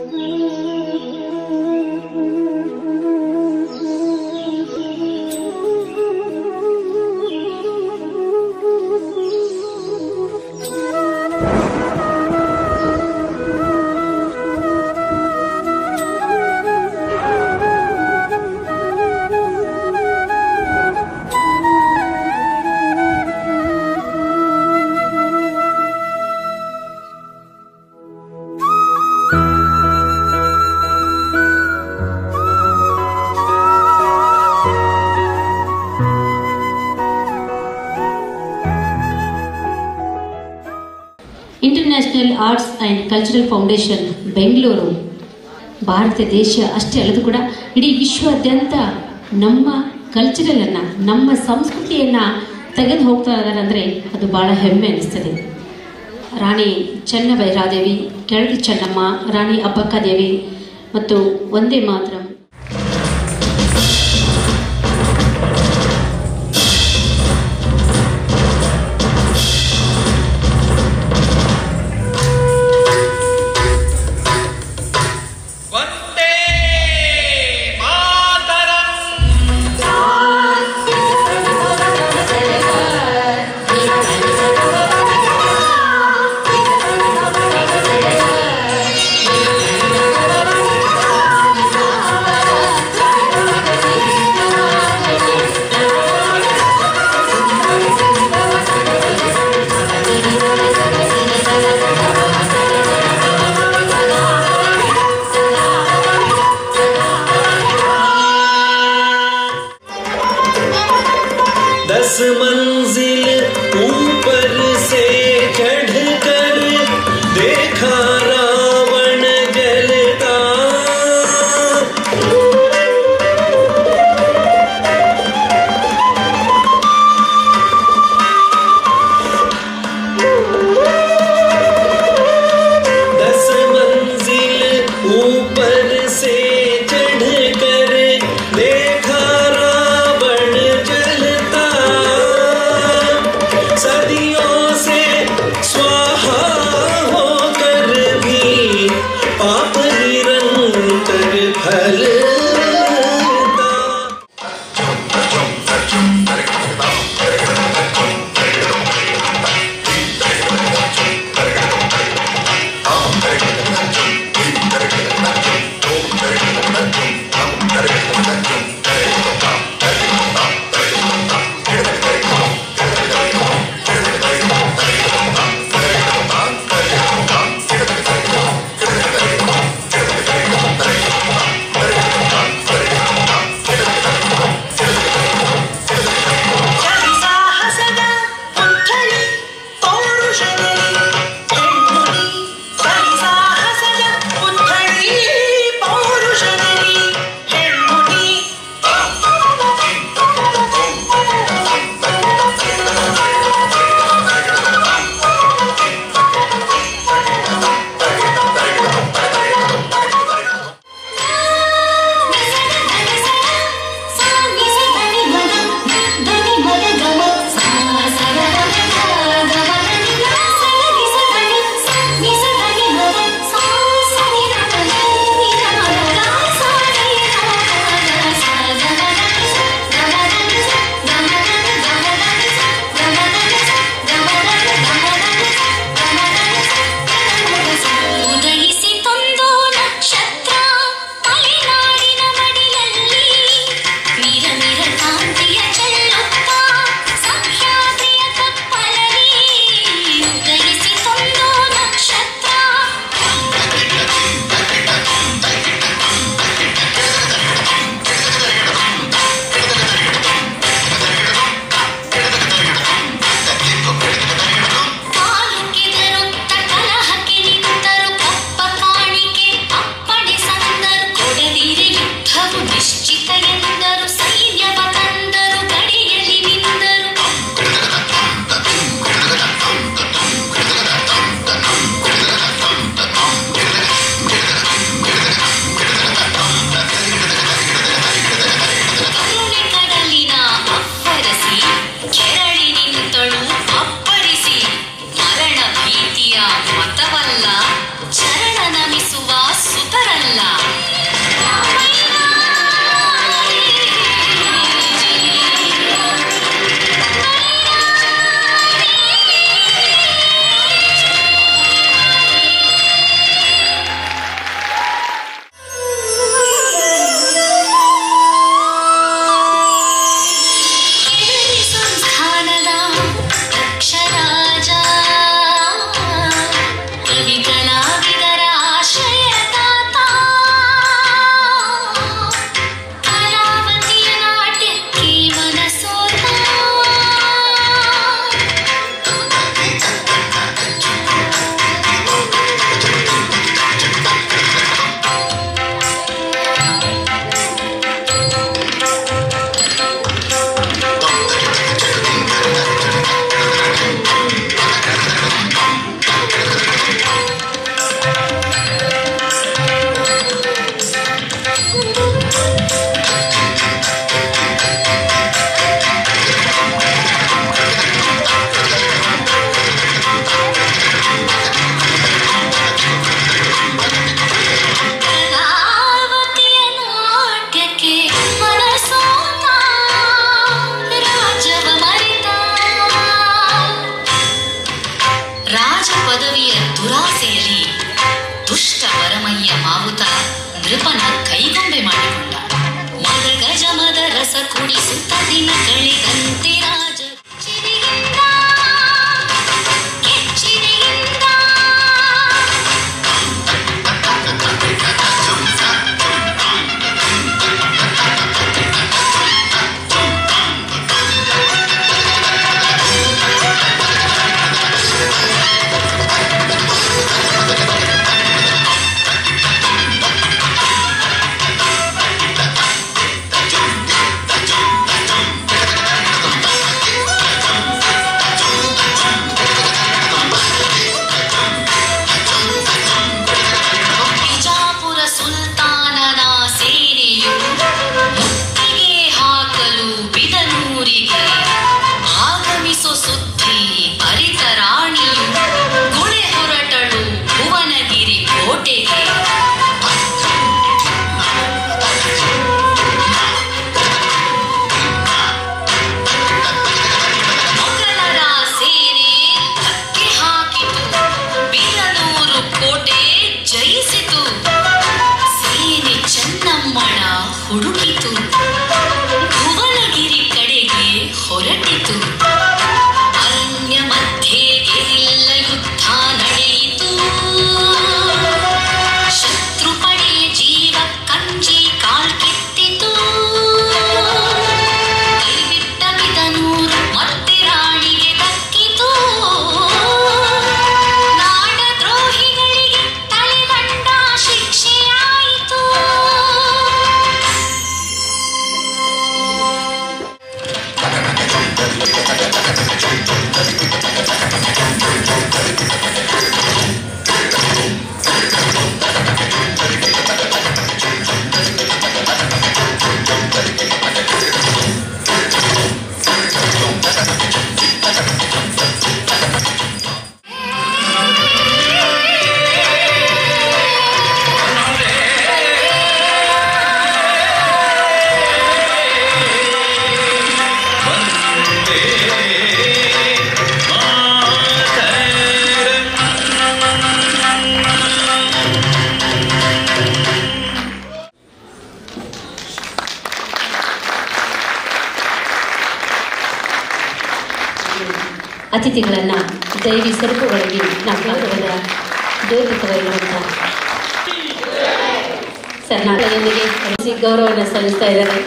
International arts and cultural foundation Bengaluru Bharat ದೇಶ ಅಷ್ಟೇ ಅಲ್ಲದು ಕೂಡ ಇಡೀ ವಿಶ್ವಾದ್ಯಂತ ನಮ್ಮ ಕಲ್ಚರಲನ್ನು ನಮ್ಮ ಸಂಸ್ಕೃತಿಯನ್ನು ತೆಗೆದು ಹೋಗ್ತಾ ಇದ್ದಾರೆ ಅಂದರೆ ಅದು ಭಾಳ ಹೆಮ್ಮೆ ಅನಿಸ್ತದೆ ರಾಣಿ ಚೆನ್ನಭೈರಾದೇವಿ ಕೆಳದಿ ಚೆನ್ನಮ್ಮ ರಾಣಿ ಅಬ್ಬಕ್ಕದೇವಿ ಮತ್ತು ಒಂದೇ ಮಾತ್ರ ವಂದೇ ಮಾತರಂ दस मंजिल ऊपर से चढ़ कर देखा रावण जलता दस मंजिल ऊपर से चढ़ कर देखा रावण जलता ನೃಪನ ಕೈಗೊಂಬೆ ಮಾಡಿಕೊಂಡ ಮದ ಗಜ ಮದ ರಸ ಕುಡಿಸುತ್ತ ದಿನ ಕಳೆದಂತೆ ರಾಜ ಕಿಚ್ಚಿದೆಯಿಂದ, ಕಿಚ್ಚಿದೆಯಿಂದ. ಬಿಜಾಪುರ ಸುಲ್ತಾನನ ಸೇನೆಯು ಮುತ್ತಿಗೆ ಹಾಕಲು ಬಿದನೂರಿಗೆ ಆಗಮಿಸೋ ಸುದ್ದಿ ಅರಿತ ರಾಣಿಯು ಗುಳೆ ಹೊರಟಳು ಭುವನಗಿರಿ ಕೋಟೆಗೆ ಮೊಘಲರ ಸೇನೆ ಧಕ್ಕೆ ಹಾಕಿತು ಬಿದನೂರು ಕೋಟೆ ಜಯಿಸಿತು ಸೇನೆ ಚೆನ್ನಮ್ಮಳ ಹುಡುಕಿತು ಭುವನಗಿರಿ ಕಡೆಗೆ ಹೊರಟಿತು ಅರಣ್ಯ ಮಧ್ಯೆ ಗೆರಿಲ್ಲ ಯುದ್ಧ ನಡೆಯಿತು ಶತ್ರು ಪಡೆ ಜೀವ ಕಂಜಿ ಕಾಲ್ಕಿತ್ತಿತು ಕೈಬಿಟ್ಟ ಬಿದನೂರು ಮತ್ತೆ ರಾಣಿಗೆ ದಕ್ಕಿತು ನಾಡದ್ರೋಹಿಗಳಿಗೆ ತಲೆದಂಡ ಶಿಕ್ಷೆಯಾಯಿತು ಅತಿಥಿಗಳನ್ನ ದೈವಿ ಸರಕುಗಳಿಗೆ ನಾವು ಗೌರವದ ಗೌರವಿತವಾಗಿರುವಂತ ಸರ್ ನಾಳೆಯೊಂದಿಗೆ ಕಳಿಸಿ ಗೌರವವನ್ನು ಸಲ್ಲಿಸ್ತಾ ಇದ್ದಾರೆ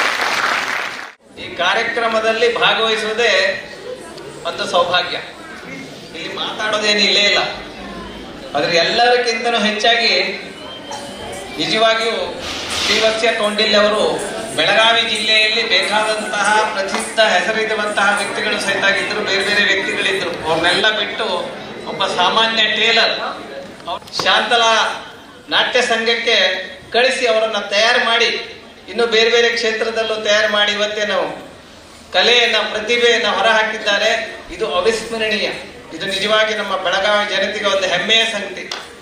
ಈ ಕಾರ್ಯಕ್ರಮದಲ್ಲಿ ಭಾಗವಹಿಸುವುದೇ ಒಂದು ಸೌಭಾಗ್ಯ ಇಲ್ಲಿ ಮಾತಾಡೋದೇನು ಇಲ್ಲೇ ಇಲ್ಲ ಆದ್ರೆ ಎಲ್ಲರಿಗಿಂತನೂ ಹೆಚ್ಚಾಗಿ ನಿಜವಾಗಿಯೂ ಶ್ರೀವತ್ಸ್ಯ ಕೌಂಡಿಲ್ಯ ಅವರು ಬೆಳಗಾವಿ ಜಿಲ್ಲೆಯಲ್ಲಿ ಬೇಕಾದಂತಹ ಪ್ರಸಿದ್ಧ ಹೆಸರಿರುವಂತಹ ವ್ಯಕ್ತಿಗಳು ಸಹಿತ ಇದ್ರು ಬೇರೆ ಬೇರೆ ವ್ಯಕ್ತಿಗಳಿದ್ರು ಅವ್ರನ್ನೆಲ್ಲ ಬಿಟ್ಟು ಒಬ್ಬ ಸಾಮಾನ್ಯ ಟೇಲರ್ ಶಾಂತಲಾ ನಾಟ್ಯ ಸಂಘಕ್ಕೆ ಕಳಿಸಿ ಅವರನ್ನ ತಯಾರು ಮಾಡಿ ಇನ್ನು ಬೇರೆ ಬೇರೆ ಕ್ಷೇತ್ರದಲ್ಲೂ ತಯಾರು ಮಾಡಿ ಇವತ್ತೇ ನಾವು ಕಲೆಯನ್ನ ಪ್ರತಿಭೆಯನ್ನ ಹೊರಹಾಕಿದ್ದಾರೆ ಇದು ಅವಿಸ್ಮರಣೀಯ ಇದು ನಿಜವಾಗಿ ನಮ್ಮ ಬೆಳಗಾವಿ ಜನತೆಗೆ ಒಂದು ಹೆಮ್ಮೆಯ ಸಂಗತಿ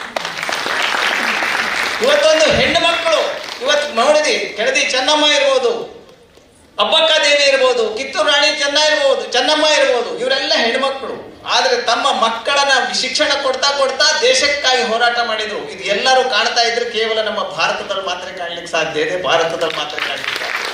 ಇವತ್ತೊಂದು ಹೆಣ್ಣು ಮಕ್ಕಳು ಇವತ್ತು ನೋಡಿದಿ ಕೆಳದಿ ಚೆನ್ನಮ್ಮ ಇರ್ಬೋದು ಅಬ್ಬಕ್ಕ ದೇವಿ ಇರ್ಬೋದು ಕಿತ್ತೂರು ರಾಣಿ ಚೆನ್ನ ಇರ್ಬೋದು ಚೆನ್ನಮ್ಮ ಇರ್ಬೋದು ಇವರೆಲ್ಲ ಹೆಣ್ಮಕ್ಳು ಆದ್ರೆ ತಮ್ಮ ಮಕ್ಕಳನ್ನ ಶಿಕ್ಷಣ ಕೊಡ್ತಾ ಕೊಡ್ತಾ ದೇಶಕ್ಕಾಗಿ ಹೋರಾಟ ಮಾಡಿದ್ರು ಇದು ಎಲ್ಲರೂ ಕಾಣ್ತಾ ಇದ್ರೆ ಕೇವಲ ನಮ್ಮ ಭಾರತದಲ್ಲಿ ಮಾತ್ರ ಕಾಣ್ಲಿಕ್ಕೆ ಸಾಧ್ಯ ಇದೆ ಭಾರತದಲ್ಲಿ ಮಾತ್ರ ಕಾಣ್ಲಿಕ್ಕೆ ಸಾಧ್ಯ